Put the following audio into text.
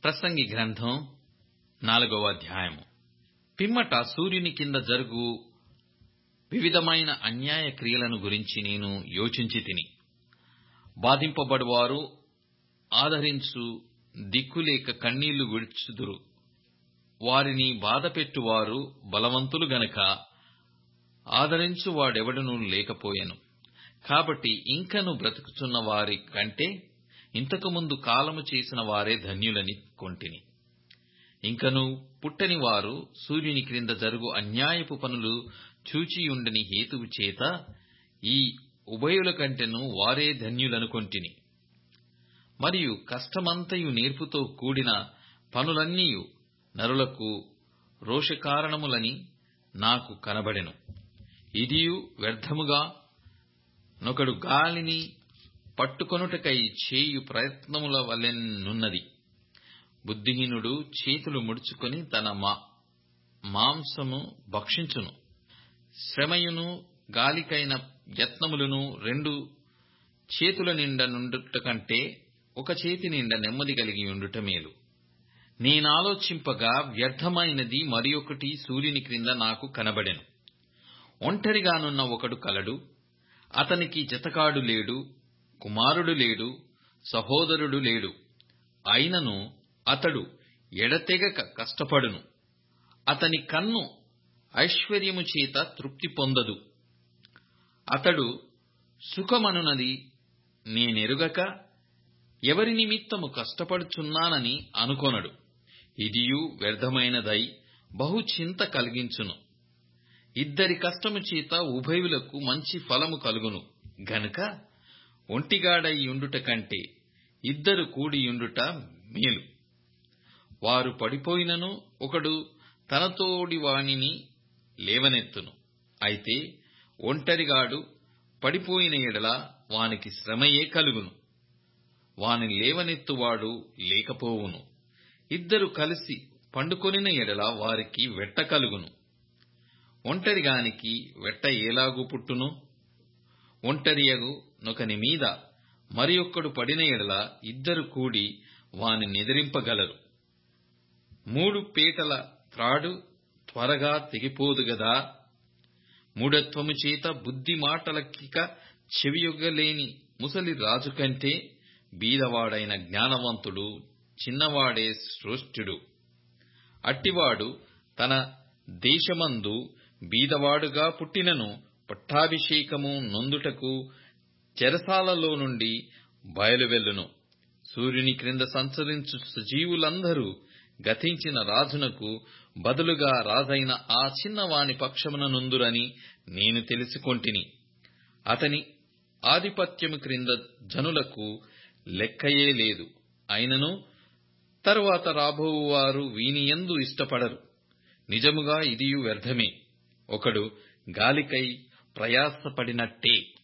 ప్రసంగి గ్రంథం నాలుగవ అధ్యాయము పిమ్మట సూర్యుని కింద జరుగు వివిధమైన అన్యాయ క్రియలను గురించి నేను యోచించి తిని బాధింపబడువారు ఆదరించు దిక్కులేక కన్నీళ్లు విడుచుదురు వారిని బాధపెట్టువారు బలవంతులు గనక ఆదరించు వాడెవడనూ లేకపోయెను కాబట్టి ఇంకను బ్రతుకుచున్న వారి కంటే ఇంతకుముందు కాలము చేసిన వారే ధన్యులని కొంటిని ఇంకను పుట్టని వారు సూర్యుని క్రింద జరుగు అన్యాయపు పనులు చూచియుండని హేతువు చేత ఈ ఉభయుల కంటెను వారే ధన్యులనుకొంటిని మరియు కష్టమంతయు నేర్పుతో కూడిన పనులన్నీయు నరులకు రోషకారణములని నాకు కనబడెను ఇదియు వ్యర్థముగా నొకడు గాలిని పట్టుకొనుటకై చేయు ప్రయత్నముల వలెనున్నది బుద్ధిహీనుడు చేతులు ముడుచుకొని తన మాంసము భక్షించును శ్రమయును గాలికైన యత్నములను రెండు చేతుల నిండా నుండుట కంటే ఒక చేతి నిండా నెమ్మది కలిగి ఉండుట మేలు నేనాలోచింపగా వ్యర్థమైనది మరి ఒకటి సూర్యుని క్రింద నాకు కనబడెను ఒంటరిగానున్న ఒకడు కలడు అతనికి జతకాడు లేడు కుమారుడు లేడు సహోదరుడు లేడు అయినను అతడు ఎడతెగక కష్టపడును అతని కన్ను ఐశ్వర్యము చేత తృప్తి పొందదు అతడు సుఖమనునది నేనెరుగక ఎవరి నిమిత్తము కష్టపడుచున్నానని అనుకొనడు ఇదియు వ్యర్థమైనదై బహు చింత కలిగించును ఇద్దరి కష్టము చేత ఉభయులకు మంచి ఫలము కలుగును గనుక ఒంటిగాడయ్యుండుట కంటే ఇద్దరు కూడియుండుట మేలు వారు పడిపోయినను ఒకడు తనతోడి వానిని లేవనెత్తును అయితే ఒంటరిగాడు పడిపోయిన ఎడల వానికి శ్రమయే కలుగును వాని లేవనెత్తువాడు లేకపోవును ఇద్దరు కలిసి పండుకొనిన ఎడల వారికి వెట్ట కలుగును ఒంటరిగానికి వెట్ట ఏలాగు పుట్టును ఒంటరియగు నొకని మీద మరి ఒక్కడు పడిన ఎడల ఇద్దరు కూడి వాని నిద్రింపగలరు మూడు పీటల త్రాడు త్వరగా తెగిపోదు గదా మూఢత్వము చేత బుద్ధి మాటలకిక చెవియొగ్గలేని ముసలి రాజు కంటే బీదవాడైన జ్ఞానవంతుడు చిన్నవాడే శ్రేష్ఠుడు అట్టివాడు తన దేశమందు బీదవాడుగా పుట్టినను పట్టాభిషేకము నొందుటకు చెరసాలలో నుండి బయలువెల్లును సూర్యుని క్రింద సంచరించు సజీవులందరూ గతించిన రాజునకు బదులుగా రాజైన ఆ చిన్నవాని పక్షమున నుందురని నేను తెలుసుకొంటిని అతని ఆధిపత్యము క్రింద జనులకు లెక్కయే లేదు అయినను తరువాత రాబోవువారు వీనియందు ఇష్టపడరు నిజముగా ఇదియు వ్యర్థమే ఒకడు గాలికై ప్రయాసపడినట్టే